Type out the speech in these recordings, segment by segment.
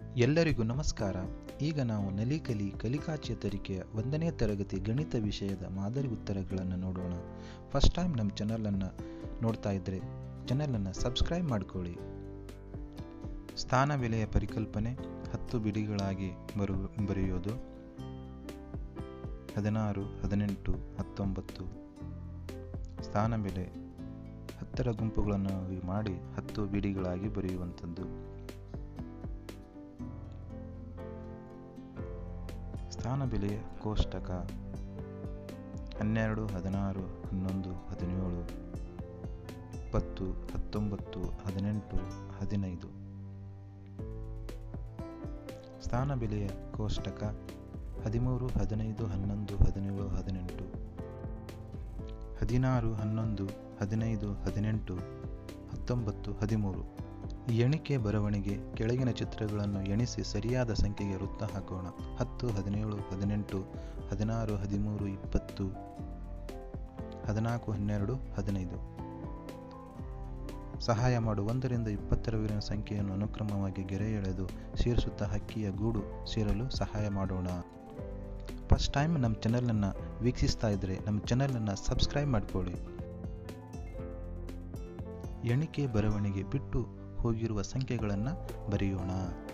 ಎಲ್ಲರಿಗೂ ನಮಸ್ಕಾರ ಈಗ ನಾವು ನಲಿಕಲಿ ಕಲಿಕಾ ಚೇತರಿಕೆಯ ಒಂದನೇ ತರಗತಿ ಗಣಿತ ವಿಷಯದ ಮಾದರಿ ಉತ್ತರಗಳನ್ನು ನೋಡೋಣ ಫಸ್ಟ್ ಟೈಮ್ ನಮ್ಮ ಚಾನಲನ್ನು ನೋಡ್ತಾ ಇದ್ದರೆ ಚಾನಲನ್ನು ಸಬ್ಸ್ಕ್ರೈಬ್ ಮಾಡ್ಕೊಳ್ಳಿ ಸ್ಥಾನ ಬೆಲೆಯ ಪರಿಕಲ್ಪನೆ ಹತ್ತು ಬಿಡಿಗಳಾಗಿ ಬರು ಬರೆಯೋದು ಹದಿನಾರು ಹದಿನೆಂಟು ಹತ್ತೊಂಬತ್ತು ಸ್ಥಾನ ಬೆಲೆ ಹತ್ತರ ಗುಂಪುಗಳನ್ನು ಮಾಡಿ ಹತ್ತು ಬಿಡಿಗಳಾಗಿ ಬರೆಯುವಂಥದ್ದು ಸ್ಥಾನ ಬೆಲೆಯ ಕೋಷ್ಟಕ ಹನ್ನೆರಡು ಹದಿನಾರು ಹನ್ನೊಂದು ಹದಿನೇಳು ಇಪ್ಪತ್ತು ಹತ್ತೊಂಬತ್ತು ಹದಿನೆಂಟು ಹದಿನೈದು ಸ್ಥಾನ ಬೆಲೆಯ ಕೋಷ್ಟಕ ಹದಿಮೂರು ಹದಿನೈದು ಹನ್ನೊಂದು ಹದಿನೇಳು ಹದಿನೆಂಟು ಹದಿನಾರು ಹನ್ನೊಂದು ಹದಿನೈದು ಹದಿನೆಂಟು ಹತ್ತೊಂಬತ್ತು ಹದಿಮೂರು ಎಣಿಕೆ ಬರವಣಿಗೆ ಕೆಳಗಿನ ಚಿತ್ರಗಳನ್ನು ಎಣಿಸಿ ಸರಿಯಾದ ಸಂಖ್ಯೆಗೆ ವೃತ್ತ ಹಾಕೋಣ ಹತ್ತು ಹದಿನೇಳು ಹದಿನೆಂಟು ಹದಿನಾರು ಹದಿಮೂರು ಇಪ್ಪತ್ತು ಹದಿನಾಲ್ಕು ಹನ್ನೆರಡು ಹದಿನೈದು ಸಹಾಯ ಮಾಡು ಒಂದರಿಂದ ಇಪ್ಪತ್ತರವರೆಗಿನ ಸಂಖ್ಯೆಯನ್ನು ಅನುಕ್ರಮವಾಗಿ ಗೆರೆ ಎಳೆದು ಸೇರಿಸುತ್ತಾ ಹಕ್ಕಿಯ ಗೂಡು ಸೇರಲು ಸಹಾಯ ಮಾಡೋಣ ಫಸ್ಟ್ ಟೈಮ್ ನಮ್ಮ ಚಾನಲನ್ನು ವೀಕ್ಷಿಸ್ತಾ ಇದ್ದರೆ ನಮ್ಮ ಚಾನಲನ್ನು ಸಬ್ಸ್ಕ್ರೈಬ್ ಮಾಡ್ಕೊಳ್ಳಿ ಎಣಿಕೆ ಬರವಣಿಗೆ ಬಿಟ್ಟು ಹೋಗಿರುವ ಸಂಖ್ಯೆಗಳನ್ನು ಬರೆಯೋಣ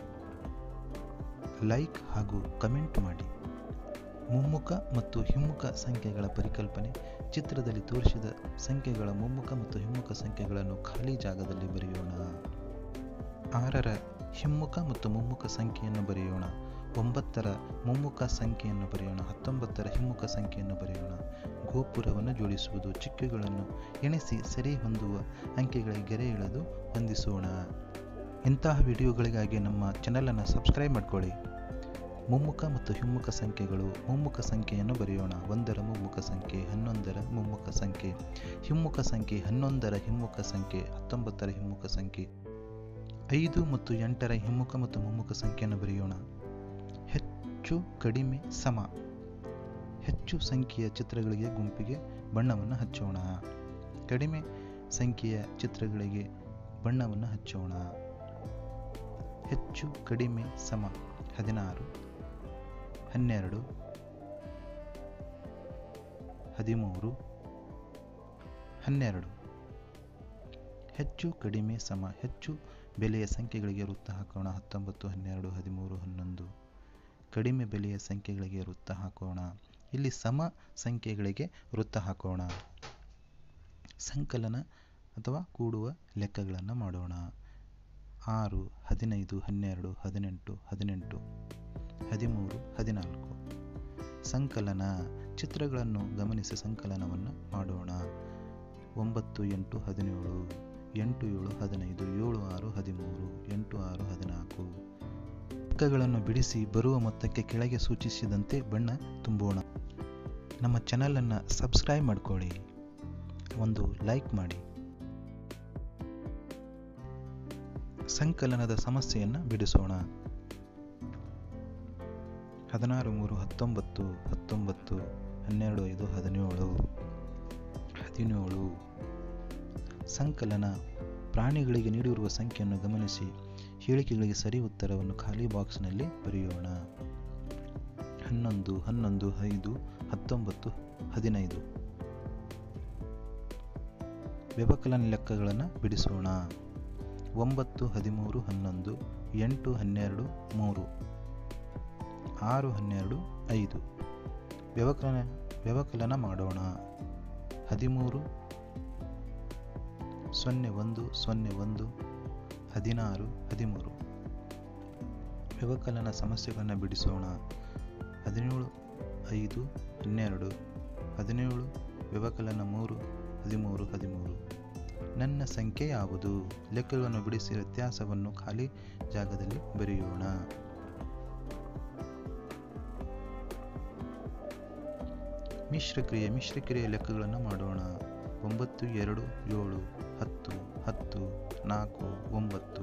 ಲೈಕ್ ಹಾಗೂ ಕಮೆಂಟ್ ಮಾಡಿ ಮುಮ್ಮುಖ ಮತ್ತು ಹಿಮ್ಮುಖ ಸಂಖ್ಯೆಗಳ ಪರಿಕಲ್ಪನೆ ಚಿತ್ರದಲ್ಲಿ ತೋರಿಸಿದ ಸಂಖ್ಯೆಗಳ ಮುಮ್ಮುಖ ಮತ್ತು ಹಿಮ್ಮುಖ ಸಂಖ್ಯೆಗಳನ್ನು ಖಾಲಿ ಜಾಗದಲ್ಲಿ ಬರೆಯೋಣ ಆರರ ಹಿಮ್ಮುಖ ಮತ್ತು ಮುಮ್ಮುಖ ಸಂಖ್ಯೆಯನ್ನು ಬರೆಯೋಣ ಒಂಬತ್ತರ ಮುಮ್ಮುಖ ಸಂಖ್ಯೆಯನ್ನು ಬರೆಯೋಣ ಹತ್ತೊಂಬತ್ತರ ಹಿಮ್ಮುಖ ಸಂಖ್ಯೆಯನ್ನು ಬರೆಯೋಣ ಗೋಪುರವನ್ನು ಜೋಡಿಸುವುದು ಚಿಕ್ಕುಗಳನ್ನು ಎಣಿಸಿ ಸರಿ ಹೊಂದುವ ಅಂಕೆಗಳಿಗೆ ಗೆರೆ ಎಳೆದು ಹೊಂದಿಸೋಣ ಇಂತಹ ವಿಡಿಯೋಗಳಿಗಾಗಿ ನಮ್ಮ ಚಾನಲನ್ನು ಸಬ್ಸ್ಕ್ರೈಬ್ ಮಾಡ್ಕೊಳ್ಳಿ ಮುಮ್ಮುಖ ಮತ್ತು ಹಿಮ್ಮುಖ ಸಂಖ್ಯೆಗಳು ಮುಮ್ಮುಖ ಸಂಖ್ಯೆಯನ್ನು ಬರೆಯೋಣ ಒಂದರ ಮುಮ್ಮುಖ ಸಂಖ್ಯೆ ಹನ್ನೊಂದರ ಮುಮ್ಮುಖ ಸಂಖ್ಯೆ ಹಿಮ್ಮುಖ ಸಂಖ್ಯೆ ಹನ್ನೊಂದರ ಹಿಮ್ಮುಖ ಸಂಖ್ಯೆ ಹತ್ತೊಂಬತ್ತರ ಹಿಮ್ಮುಖ ಸಂಖ್ಯೆ ಐದು ಮತ್ತು ಎಂಟರ ಹಿಮ್ಮುಖ ಮತ್ತು ಮುಮ್ಮುಖ ಸಂಖ್ಯೆಯನ್ನು ಬರೆಯೋಣ ಹೆಚ್ಚು ಕಡಿಮೆ ಸಮ ಹೆಚ್ಚು ಸಂಖ್ಯೆಯ ಚಿತ್ರಗಳಿಗೆ ಗುಂಪಿಗೆ ಬಣ್ಣವನ್ನು ಹಚ್ಚೋಣ ಕಡಿಮೆ ಸಂಖ್ಯೆಯ ಚಿತ್ರಗಳಿಗೆ ಬಣ್ಣವನ್ನು ಹಚ್ಚೋಣ ಹೆಚ್ಚು ಕಡಿಮೆ ಸಮ ಹದಿನಾರು ಹನ್ನೆರಡು ಹದಿಮೂರು ಹನ್ನೆರಡು ಹೆಚ್ಚು ಕಡಿಮೆ ಸಮ ಹೆಚ್ಚು ಬೆಲೆಯ ಸಂಖ್ಯೆಗಳಿಗೆ ವೃತ್ತ ಹಾಕೋಣ ಹತ್ತೊಂಬತ್ತು ಹನ್ನೆರಡು ಹದಿಮೂರು ಹನ್ನೊಂದು ಕಡಿಮೆ ಬೆಲೆಯ ಸಂಖ್ಯೆಗಳಿಗೆ ವೃತ್ತ ಹಾಕೋಣ ಇಲ್ಲಿ ಸಮ ಸಂಖ್ಯೆಗಳಿಗೆ ವೃತ್ತ ಹಾಕೋಣ ಸಂಕಲನ ಅಥವಾ ಕೂಡುವ ಲೆಕ್ಕಗಳನ್ನು ಮಾಡೋಣ ಆರು ಹದಿನೈದು ಹನ್ನೆರಡು ಹದಿನೆಂಟು ಹದಿನೆಂಟು ಹದಿಮೂರು ಹದಿನಾಲ್ಕು ಸಂಕಲನ ಚಿತ್ರಗಳನ್ನು ಗಮನಿಸಿ ಸಂಕಲನವನ್ನು ಮಾಡೋಣ ಒಂಬತ್ತು ಎಂಟು ಹದಿನೇಳು ಎಂಟು ಏಳು ಹದಿನೈದು ಏಳು ಆರು ಹದಿಮೂರು ಎಂಟು ಆರು ಹದಿನಾಲ್ಕು ಲೆಕ್ಕಗಳನ್ನು ಬಿಡಿಸಿ ಬರುವ ಮೊತ್ತಕ್ಕೆ ಕೆಳಗೆ ಸೂಚಿಸಿದಂತೆ ಬಣ್ಣ ತುಂಬೋಣ ನಮ್ಮ ಚಾನಲನ್ನು ಸಬ್ಸ್ಕ್ರೈಬ್ ಮಾಡ್ಕೊಳ್ಳಿ ಒಂದು ಲೈಕ್ ಮಾಡಿ ಸಂಕಲನದ ಸಮಸ್ಯೆಯನ್ನು ಬಿಡಿಸೋಣ ಹದಿನಾರು ಮೂರು ಹತ್ತೊಂಬತ್ತು ಹತ್ತೊಂಬತ್ತು ಹನ್ನೆರಡು ಐದು ಹದಿನೇಳು ಹದಿನೇಳು ಸಂಕಲನ ಪ್ರಾಣಿಗಳಿಗೆ ನೀಡಿರುವ ಸಂಖ್ಯೆಯನ್ನು ಗಮನಿಸಿ ಹೇಳಿಕೆಗಳಿಗೆ ಸರಿ ಉತ್ತರವನ್ನು ಖಾಲಿ ಬಾಕ್ಸ್ನಲ್ಲಿ ಬರೆಯೋಣ ಹನ್ನೊಂದು ಹನ್ನೊಂದು ಐದು ಹತ್ತೊಂಬತ್ತು ಹದಿನೈದು ವ್ಯವಕಲನ ಲೆಕ್ಕಗಳನ್ನು ಬಿಡಿಸೋಣ ಒಂಬತ್ತು ಹದಿಮೂರು ಹನ್ನೊಂದು ಎಂಟು ಹನ್ನೆರಡು ಮೂರು ಆರು ಹನ್ನೆರಡು ಐದು ವ್ಯವಕಲನ ವ್ಯವಕಲನ ಮಾಡೋಣ ಹದಿಮೂರು ಸೊನ್ನೆ ಒಂದು ಸೊನ್ನೆ ಒಂದು ಹದಿನಾರು ಹದಿಮೂರು ವ್ಯವಕಲನ ಸಮಸ್ಯೆಗಳನ್ನು ಬಿಡಿಸೋಣ ಹದಿನೇಳು ಐದು ಹನ್ನೆರಡು ಹದಿನೇಳು ವ್ಯವಕಲನ ಮೂರು ಹದಿಮೂರು ಹದಿಮೂರು ನನ್ನ ಸಂಖ್ಯೆ ಯಾವುದು ಲೆಕ್ಕಗಳನ್ನು ಬಿಡಿಸಿ ವ್ಯತ್ಯಾಸವನ್ನು ಖಾಲಿ ಜಾಗದಲ್ಲಿ ಬರೆಯೋಣ ಮಿಶ್ರಕ್ರಿಯೆ ಮಿಶ್ರಕ್ರಿಯೆ ಲೆಕ್ಕಗಳನ್ನು ಮಾಡೋಣ ಒಂಬತ್ತು ಎರಡು ಏಳು ಹತ್ತು ಹತ್ತು ನಾಲ್ಕು ಒಂಬತ್ತು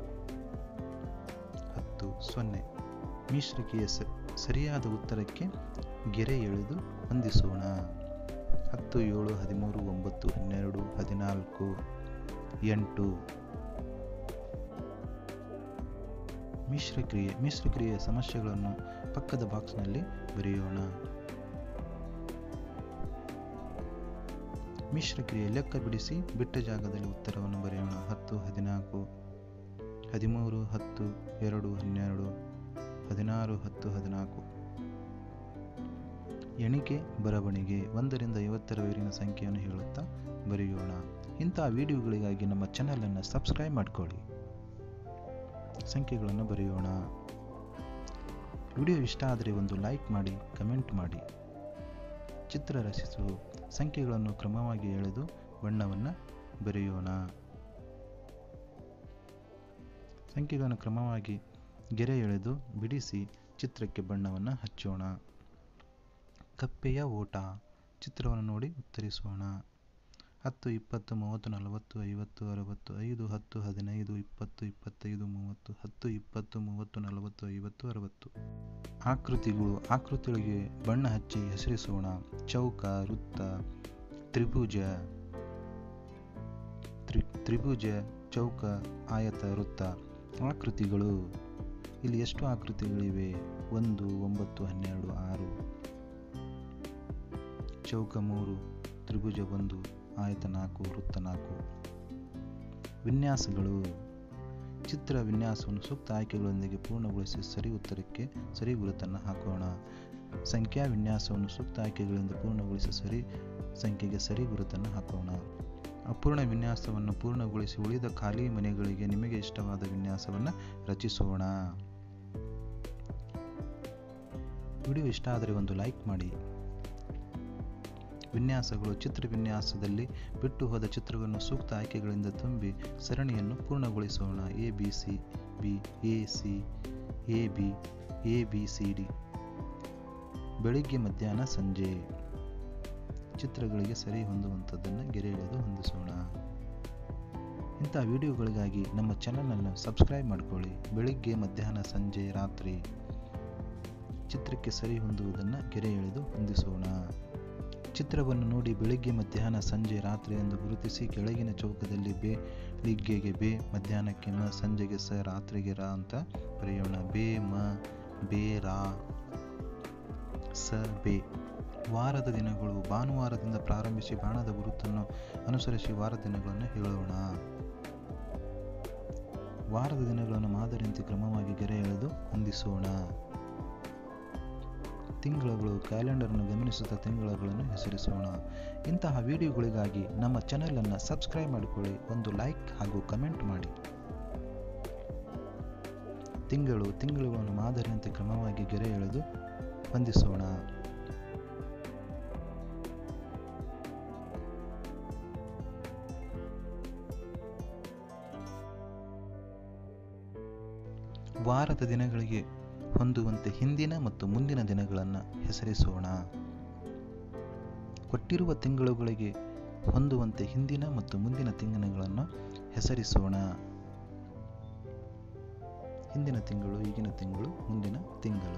ಹತ್ತು ಸೊನ್ನೆ ಮಿಶ್ರಕ್ರಿಯೆ ಸರಿಯಾದ ಉತ್ತರಕ್ಕೆ ಗೆರೆ ಎಳೆದು ಹೊಂದಿಸೋಣ ಹತ್ತು ಏಳು ಹದಿಮೂರು ಒಂಬತ್ತು ಹನ್ನೆರಡು ಹದಿನಾಲ್ಕು ಎಂಟು ಮಿಶ್ರಕ್ರಿಯೆ ಮಿಶ್ರಕ್ರಿಯೆಯ ಸಮಸ್ಯೆಗಳನ್ನು ಪಕ್ಕದ ಬಾಕ್ಸ್ನಲ್ಲಿ ಬರೆಯೋಣ ಮಿಶ್ರಕ್ರಿಯೆ ಲೆಕ್ಕ ಬಿಡಿಸಿ ಬಿಟ್ಟ ಜಾಗದಲ್ಲಿ ಉತ್ತರವನ್ನು ಬರೆಯೋಣ ಹತ್ತು ಹದಿನಾಲ್ಕು ಹದಿಮೂರು ಹತ್ತು ಎರಡು ಹನ್ನೆರಡು ಹದಿನಾರು ಹತ್ತು ಹದಿನಾಲ್ಕು ಎಣಿಕೆ ಬರವಣಿಗೆ ಒಂದರಿಂದ ಐವತ್ತರವರೆಗಿನ ಸಂಖ್ಯೆಯನ್ನು ಹೇಳುತ್ತಾ ಬರೆಯೋಣ ಇಂತಹ ವಿಡಿಯೋಗಳಿಗಾಗಿ ನಮ್ಮ ಚಾನಲನ್ನು ಸಬ್ಸ್ಕ್ರೈಬ್ ಮಾಡಿಕೊಳ್ಳಿ ಸಂಖ್ಯೆಗಳನ್ನು ಬರೆಯೋಣ ವಿಡಿಯೋ ಇಷ್ಟ ಆದರೆ ಒಂದು ಲೈಕ್ ಮಾಡಿ ಕಮೆಂಟ್ ಮಾಡಿ ಚಿತ್ರ ರಚಿಸು ಸಂಖ್ಯೆಗಳನ್ನು ಕ್ರಮವಾಗಿ ಎಳೆದು ಬಣ್ಣವನ್ನು ಬರೆಯೋಣ ಸಂಖ್ಯೆಗಳನ್ನು ಕ್ರಮವಾಗಿ ಗೆರೆ ಎಳೆದು ಬಿಡಿಸಿ ಚಿತ್ರಕ್ಕೆ ಬಣ್ಣವನ್ನು ಹಚ್ಚೋಣ ಕಪ್ಪೆಯ ಓಟ ಚಿತ್ರವನ್ನು ನೋಡಿ ಉತ್ತರಿಸೋಣ ಹತ್ತು ಇಪ್ಪತ್ತು ಮೂವತ್ತು ನಲವತ್ತು ಐವತ್ತು ಅರವತ್ತು ಐದು ಹತ್ತು ಹದಿನೈದು ಇಪ್ಪತ್ತು ಇಪ್ಪತ್ತೈದು ಮೂವತ್ತು ಹತ್ತು ಇಪ್ಪತ್ತು ಮೂವತ್ತು ನಲವತ್ತು ಐವತ್ತು ಅರವತ್ತು ಆಕೃತಿಗಳು ಆಕೃತಿಗಳಿಗೆ ಬಣ್ಣ ಹಚ್ಚಿ ಹೆಸರಿಸೋಣ ಚೌಕ ವೃತ್ತ ತ್ರಿಭುಜ ತ್ರಿ ತ್ರಿಭುಜ ಚೌಕ ಆಯತ ವೃತ್ತ ಆಕೃತಿಗಳು ಇಲ್ಲಿ ಎಷ್ಟು ಆಕೃತಿಗಳಿವೆ ಒಂದು ಒಂಬತ್ತು ಹನ್ನೆರಡು ಆರು ಚೌಕ ಮೂರು ತ್ರಿಭುಜ ಒಂದು ಆಯತ ನಾಲ್ಕು ವೃತ್ತ ನಾಲ್ಕು ವಿನ್ಯಾಸಗಳು ಚಿತ್ರ ವಿನ್ಯಾಸವನ್ನು ಸೂಕ್ತ ಆಯ್ಕೆಗಳೊಂದಿಗೆ ಪೂರ್ಣಗೊಳಿಸಿ ಸರಿ ಉತ್ತರಕ್ಕೆ ಸರಿ ಗುರುತನ್ನು ಹಾಕೋಣ ಸಂಖ್ಯಾ ವಿನ್ಯಾಸವನ್ನು ಸೂಕ್ತ ಆಯ್ಕೆಗಳಿಂದ ಪೂರ್ಣಗೊಳಿಸಿ ಸರಿ ಸಂಖ್ಯೆಗೆ ಸರಿ ಗುರುತನ್ನು ಹಾಕೋಣ ಅಪೂರ್ಣ ವಿನ್ಯಾಸವನ್ನು ಪೂರ್ಣಗೊಳಿಸಿ ಉಳಿದ ಖಾಲಿ ಮನೆಗಳಿಗೆ ನಿಮಗೆ ಇಷ್ಟವಾದ ವಿನ್ಯಾಸವನ್ನು ರಚಿಸೋಣ ವಿಡಿಯೋ ಇಷ್ಟ ಆದರೆ ಒಂದು ಲೈಕ್ ಮಾಡಿ ವಿನ್ಯಾಸಗಳು ಚಿತ್ರ ವಿನ್ಯಾಸದಲ್ಲಿ ಬಿಟ್ಟು ಹೋದ ಚಿತ್ರವನ್ನು ಸೂಕ್ತ ಆಯ್ಕೆಗಳಿಂದ ತುಂಬಿ ಸರಣಿಯನ್ನು ಪೂರ್ಣಗೊಳಿಸೋಣ A B C B A C A B A B C D ಬೆಳಿಗ್ಗೆ ಮಧ್ಯಾಹ್ನ ಸಂಜೆ ಚಿತ್ರಗಳಿಗೆ ಸರಿ ಹೊಂದುವಂಥದ್ದನ್ನು ಗೆರೆ ಎಳೆದು ಹೊಂದಿಸೋಣ ಇಂಥ ವಿಡಿಯೋಗಳಿಗಾಗಿ ನಮ್ಮ ಚಾನಲನ್ನು ಸಬ್ಸ್ಕ್ರೈಬ್ ಮಾಡಿಕೊಳ್ಳಿ ಬೆಳಿಗ್ಗೆ ಮಧ್ಯಾಹ್ನ ಸಂಜೆ ರಾತ್ರಿ ಚಿತ್ರಕ್ಕೆ ಸರಿ ಹೊಂದುವುದನ್ನು ಗೆರೆ ಎಳೆದು ಹೊಂದಿಸೋಣ ಚಿತ್ರವನ್ನು ನೋಡಿ ಬೆಳಿಗ್ಗೆ ಮಧ್ಯಾಹ್ನ ಸಂಜೆ ರಾತ್ರಿ ಎಂದು ಗುರುತಿಸಿ ಕೆಳಗಿನ ಚೌಕದಲ್ಲಿ ಬೆಳಿಗ್ಗೆಗೆ ಬೇ ಮಧ್ಯಾಹ್ನಕ್ಕೆ ಮ ಸಂಜೆಗೆ ಸ ರಾತ್ರಿಗೆ ರ ಅಂತ ಬರೆಯೋಣ ಬೇ ಮ ಬೇ ರಾ ಸ ಬೇ ವಾರದ ದಿನಗಳು ಭಾನುವಾರದಿಂದ ಪ್ರಾರಂಭಿಸಿ ಬಾಣದ ಗುರುತನ್ನು ಅನುಸರಿಸಿ ವಾರದ ದಿನಗಳನ್ನು ಹೇಳೋಣ ವಾರದ ದಿನಗಳನ್ನು ಮಾದರಿಯಂತೆ ಕ್ರಮವಾಗಿ ಗೆರೆ ಎಳೆದು ಹೊಂದಿಸೋಣ ತಿಂಗಳುಗಳು ಕ್ಯಾಲೆಂಡರ್ನ್ನು ಗಮನಿಸುತ್ತಾ ತಿಂಗಳುಗಳನ್ನು ಹೆಸರಿಸೋಣ ಇಂತಹ ವಿಡಿಯೋಗಳಿಗಾಗಿ ನಮ್ಮ ಚಾನೆಲನ್ನು ಸಬ್ಸ್ಕ್ರೈಬ್ ಮಾಡಿಕೊಳ್ಳಿ ಒಂದು ಲೈಕ್ ಹಾಗೂ ಕಮೆಂಟ್ ಮಾಡಿ ತಿಂಗಳು ತಿಂಗಳುಗಳನ್ನು ಮಾದರಿಯಂತೆ ಕ್ರಮವಾಗಿ ಗೆರೆ ಎಳೆದು ಹೊಂದಿಸೋಣ ವಾರದ ದಿನಗಳಿಗೆ ಹೊಂದುವಂತೆ ಹಿಂದಿನ ಮತ್ತು ಮುಂದಿನ ದಿನಗಳನ್ನು ಹೆಸರಿಸೋಣ ಕೊಟ್ಟಿರುವ ತಿಂಗಳುಗಳಿಗೆ ಹೊಂದುವಂತೆ ಹಿಂದಿನ ಮತ್ತು ಮುಂದಿನ ತಿಂಗಳುಗಳನ್ನು ಹೆಸರಿಸೋಣ ಹಿಂದಿನ ತಿಂಗಳು ಈಗಿನ ತಿಂಗಳು ಮುಂದಿನ ತಿಂಗಳು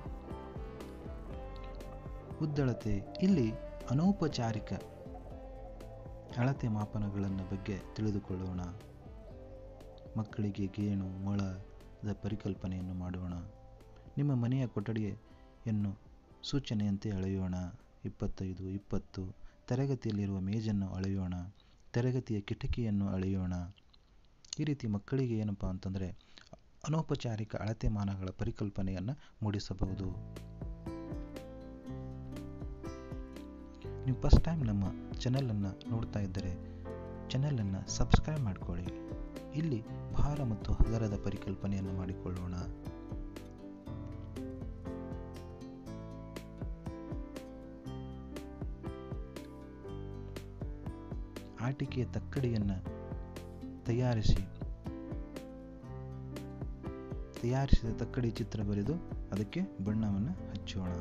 ಉದ್ದಳತೆ ಇಲ್ಲಿ ಅನೌಪಚಾರಿಕ ಅಳತೆ ಮಾಪನಗಳನ್ನು ಬಗ್ಗೆ ತಿಳಿದುಕೊಳ್ಳೋಣ ಮಕ್ಕಳಿಗೆ ಗೇಣು ಮೊಳದ ಪರಿಕಲ್ಪನೆಯನ್ನು ಮಾಡೋಣ ನಿಮ್ಮ ಮನೆಯ ಕೊಠಡಿಯನ್ನು ಸೂಚನೆಯಂತೆ ಅಳೆಯೋಣ ಇಪ್ಪತ್ತೈದು ಇಪ್ಪತ್ತು ತರಗತಿಯಲ್ಲಿರುವ ಮೇಜನ್ನು ಅಳೆಯೋಣ ತರಗತಿಯ ಕಿಟಕಿಯನ್ನು ಅಳೆಯೋಣ ಈ ರೀತಿ ಮಕ್ಕಳಿಗೆ ಏನಪ್ಪ ಅಂತಂದರೆ ಅನೌಪಚಾರಿಕ ಅಳತೆ ಮಾನಗಳ ಪರಿಕಲ್ಪನೆಯನ್ನು ಮೂಡಿಸಬಹುದು ನೀವು ಫಸ್ಟ್ ಟೈಮ್ ನಮ್ಮ ಚಾನಲನ್ನು ನೋಡ್ತಾ ಇದ್ದರೆ ಚಾನಲನ್ನು ಸಬ್ಸ್ಕ್ರೈಬ್ ಮಾಡಿಕೊಳ್ಳಿ ಇಲ್ಲಿ ಭಾರ ಮತ್ತು ಹಗರದ ಪರಿಕಲ್ಪನೆಯನ್ನು ಮಾಡಿಕೊಳ್ಳೋಣ ಆಟಿಕೆಯ ತಕ್ಕಡಿಯನ್ನು ತಯಾರಿಸಿ ತಯಾರಿಸಿದ ತಕ್ಕಡಿ ಚಿತ್ರ ಬರೆದು ಅದಕ್ಕೆ ಬಣ್ಣವನ್ನು ಹಚ್ಚೋಣ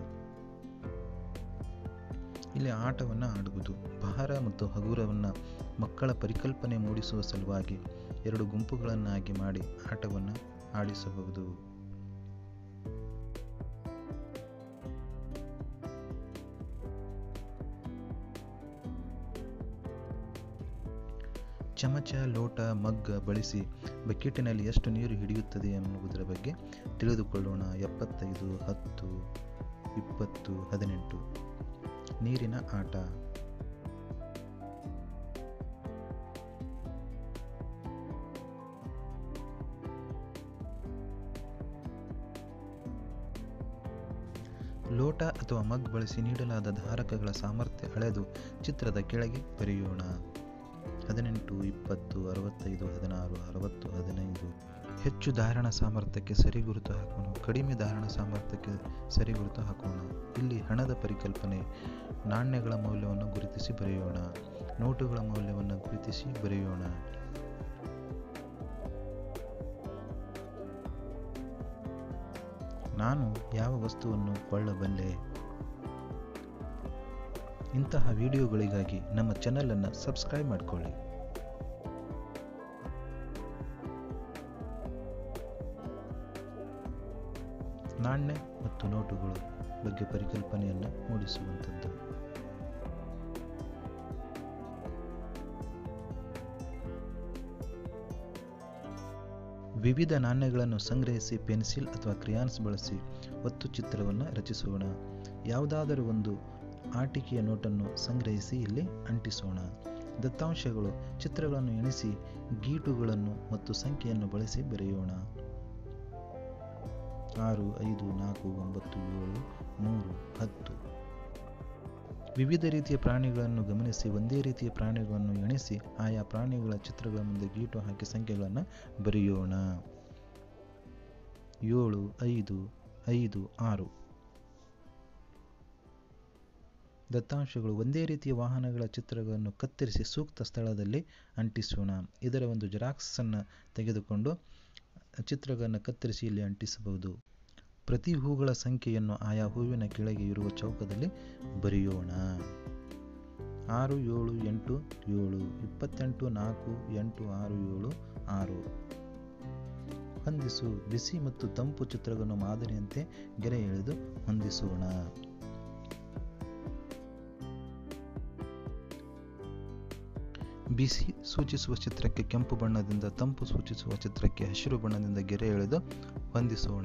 ಇಲ್ಲಿ ಆಟವನ್ನು ಆಡುವುದು ಭಾರ ಮತ್ತು ಹಗುರವನ್ನು ಮಕ್ಕಳ ಪರಿಕಲ್ಪನೆ ಮೂಡಿಸುವ ಸಲುವಾಗಿ ಎರಡು ಗುಂಪುಗಳನ್ನಾಗಿ ಮಾಡಿ ಆಟವನ್ನು ಆಡಿಸಬಹುದು ಚಮಚ ಲೋಟ ಮಗ್ಗ ಬಳಸಿ ಬಕೆಟಿನಲ್ಲಿ ಎಷ್ಟು ನೀರು ಹಿಡಿಯುತ್ತದೆ ಎನ್ನುವುದರ ಬಗ್ಗೆ ತಿಳಿದುಕೊಳ್ಳೋಣ ಎಪ್ಪತ್ತೈದು ಹತ್ತು ಇಪ್ಪತ್ತು ಹದಿನೆಂಟು ನೀರಿನ ಆಟ ಲೋಟ ಅಥವಾ ಮಗ್ ಬಳಸಿ ನೀಡಲಾದ ಧಾರಕಗಳ ಸಾಮರ್ಥ್ಯ ಅಳೆದು ಚಿತ್ರದ ಕೆಳಗೆ ಬರೆಯೋಣ ಹದಿನೆಂಟು ಇಪ್ಪತ್ತು ಅರವತ್ತೈದು ಹದಿನಾರು ಅರವತ್ತು ಹದಿನೈದು ಹೆಚ್ಚು ಧಾರಣ ಸಾಮರ್ಥ್ಯಕ್ಕೆ ಸರಿಗುರುತು ಹಾಕೋಣ ಕಡಿಮೆ ಧಾರಣ ಸಾಮರ್ಥ್ಯಕ್ಕೆ ಸರಿಗುರುತು ಹಾಕೋಣ ಇಲ್ಲಿ ಹಣದ ಪರಿಕಲ್ಪನೆ ನಾಣ್ಯಗಳ ಮೌಲ್ಯವನ್ನು ಗುರುತಿಸಿ ಬರೆಯೋಣ ನೋಟುಗಳ ಮೌಲ್ಯವನ್ನು ಗುರುತಿಸಿ ಬರೆಯೋಣ ನಾನು ಯಾವ ವಸ್ತುವನ್ನು ಕೊಳ್ಳಬಲ್ಲೆ ಇಂತಹ ವಿಡಿಯೋಗಳಿಗಾಗಿ ನಮ್ಮ ಚಾನಲನ್ನು ಸಬ್ಸ್ಕ್ರೈಬ್ ಮಾಡಿಕೊಳ್ಳಿ ನಾಣ್ಯ ಮತ್ತು ನೋಟುಗಳು ಬಗ್ಗೆ ಪರಿಕಲ್ಪನೆಯನ್ನು ಮೂಡಿಸುವಂಥದ್ದು ವಿವಿಧ ನಾಣ್ಯಗಳನ್ನು ಸಂಗ್ರಹಿಸಿ ಪೆನ್ಸಿಲ್ ಅಥವಾ ಕ್ರಿಯಾನ್ಸ್ ಬಳಸಿ ಒತ್ತು ಚಿತ್ರವನ್ನು ರಚಿಸೋಣ ಯಾವುದಾದರೂ ಒಂದು ಆಟಿಕೆಯ ನೋಟನ್ನು ಸಂಗ್ರಹಿಸಿ ಇಲ್ಲಿ ಅಂಟಿಸೋಣ ದತ್ತಾಂಶಗಳು ಚಿತ್ರಗಳನ್ನು ಎಣಿಸಿ ಗೀಟುಗಳನ್ನು ಮತ್ತು ಸಂಖ್ಯೆಯನ್ನು ಬಳಸಿ ಬರೆಯೋಣ ಆರು ಐದು ನಾಲ್ಕು ಒಂಬತ್ತು ಏಳು ಮೂರು ಹತ್ತು ವಿವಿಧ ರೀತಿಯ ಪ್ರಾಣಿಗಳನ್ನು ಗಮನಿಸಿ ಒಂದೇ ರೀತಿಯ ಪ್ರಾಣಿಗಳನ್ನು ಎಣಿಸಿ ಆಯಾ ಪ್ರಾಣಿಗಳ ಚಿತ್ರಗಳ ಮುಂದೆ ಗೀಟು ಹಾಕಿ ಸಂಖ್ಯೆಗಳನ್ನು ಬರೆಯೋಣ ಏಳು ಐದು ಐದು ಆರು ದತ್ತಾಂಶಗಳು ಒಂದೇ ರೀತಿಯ ವಾಹನಗಳ ಚಿತ್ರಗಳನ್ನು ಕತ್ತರಿಸಿ ಸೂಕ್ತ ಸ್ಥಳದಲ್ಲಿ ಅಂಟಿಸೋಣ ಇದರ ಒಂದು ಜೆರಾಕ್ಸನ್ನು ತೆಗೆದುಕೊಂಡು ಚಿತ್ರಗಳನ್ನು ಕತ್ತರಿಸಿ ಇಲ್ಲಿ ಅಂಟಿಸಬಹುದು ಪ್ರತಿ ಹೂಗಳ ಸಂಖ್ಯೆಯನ್ನು ಆಯಾ ಹೂವಿನ ಕೆಳಗೆ ಇರುವ ಚೌಕದಲ್ಲಿ ಬರೆಯೋಣ ಆರು ಏಳು ಎಂಟು ಏಳು ಇಪ್ಪತ್ತೆಂಟು ನಾಲ್ಕು ಎಂಟು ಆರು ಏಳು ಆರು ಹೊಂದಿಸು ಬಿಸಿ ಮತ್ತು ತಂಪು ಚಿತ್ರಗಳನ್ನು ಮಾದರಿಯಂತೆ ಗೆರೆ ಎಳೆದು ಹೊಂದಿಸೋಣ ಬಿಸಿ ಸೂಚಿಸುವ ಚಿತ್ರಕ್ಕೆ ಕೆಂಪು ಬಣ್ಣದಿಂದ ತಂಪು ಸೂಚಿಸುವ ಚಿತ್ರಕ್ಕೆ ಹಸಿರು ಬಣ್ಣದಿಂದ ಗೆರೆ ಎಳೆದು ಹೊಂದಿಸೋಣ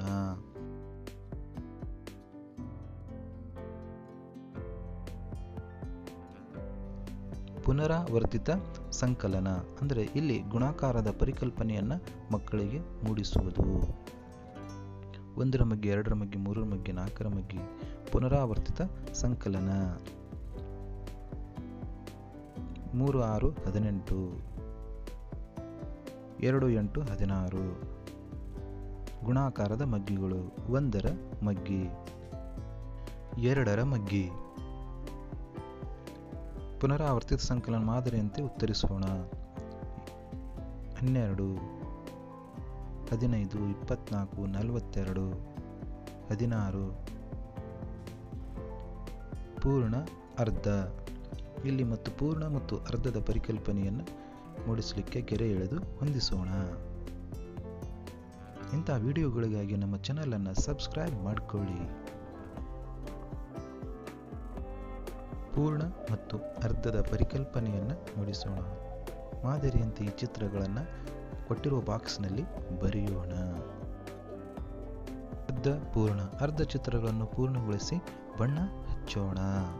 ಪುನರಾವರ್ತಿತ ಸಂಕಲನ ಅಂದರೆ ಇಲ್ಲಿ ಗುಣಾಕಾರದ ಪರಿಕಲ್ಪನೆಯನ್ನು ಮಕ್ಕಳಿಗೆ ಮೂಡಿಸುವುದು ಒಂದರ ಮಗ್ಗೆ ಎರಡರ ಮಗ್ಗೆ ಮೂರರ ಮಗ್ಗೆ ನಾಲ್ಕರ ಮಗ್ಗೆ ಪುನರಾವರ್ತಿತ ಸಂಕಲನ ಮೂರು ಆರು ಹದಿನೆಂಟು ಎರಡು ಎಂಟು ಹದಿನಾರು ಗುಣಾಕಾರದ ಮಗ್ಗಿಗಳು ಒಂದರ ಮಗ್ಗಿ ಎರಡರ ಮಗ್ಗಿ ಪುನರಾವರ್ತಿತ ಸಂಕಲನ ಮಾದರಿಯಂತೆ ಉತ್ತರಿಸೋಣ ಹನ್ನೆರಡು ಹದಿನೈದು ಇಪ್ಪತ್ನಾಲ್ಕು ನಲವತ್ತೆರಡು ಹದಿನಾರು ಪೂರ್ಣ ಅರ್ಧ ಇಲ್ಲಿ ಮತ್ತು ಪೂರ್ಣ ಮತ್ತು ಅರ್ಧದ ಪರಿಕಲ್ಪನೆಯನ್ನು ಮೂಡಿಸಲಿಕ್ಕೆ ಗೆರೆ ಎಳೆದು ಹೊಂದಿಸೋಣ ಇಂಥ ವಿಡಿಯೋಗಳಿಗಾಗಿ ನಮ್ಮ ಚಾನಲನ್ನು ಸಬ್ಸ್ಕ್ರೈಬ್ ಮಾಡಿಕೊಳ್ಳಿ ಪೂರ್ಣ ಮತ್ತು ಅರ್ಧದ ಪರಿಕಲ್ಪನೆಯನ್ನು ಮೂಡಿಸೋಣ ಮಾದರಿಯಂತೆ ಈ ಚಿತ್ರಗಳನ್ನು ಕೊಟ್ಟಿರುವ ಬಾಕ್ಸ್ನಲ್ಲಿ ಬರೆಯೋಣ ಅರ್ಧ ಪೂರ್ಣ ಅರ್ಧ ಚಿತ್ರಗಳನ್ನು ಪೂರ್ಣಗೊಳಿಸಿ ಬಣ್ಣ ಹಚ್ಚೋಣ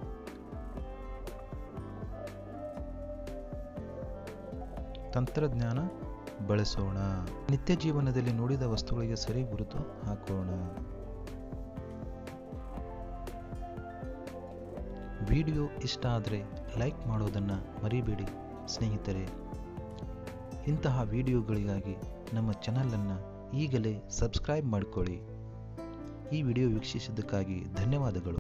ತಂತ್ರಜ್ಞಾನ ಬಳಸೋಣ ನಿತ್ಯ ಜೀವನದಲ್ಲಿ ನೋಡಿದ ವಸ್ತುಗಳಿಗೆ ಸರಿ ಗುರುತು ಹಾಕೋಣ ವಿಡಿಯೋ ಇಷ್ಟ ಆದರೆ ಲೈಕ್ ಮಾಡೋದನ್ನು ಮರಿಬೇಡಿ ಸ್ನೇಹಿತರೆ ಇಂತಹ ವಿಡಿಯೋಗಳಿಗಾಗಿ ನಮ್ಮ ಚಾನಲನ್ನು ಈಗಲೇ ಸಬ್ಸ್ಕ್ರೈಬ್ ಮಾಡಿಕೊಳ್ಳಿ ಈ ವಿಡಿಯೋ ವೀಕ್ಷಿಸಿದ್ದಕ್ಕಾಗಿ ಧನ್ಯವಾದಗಳು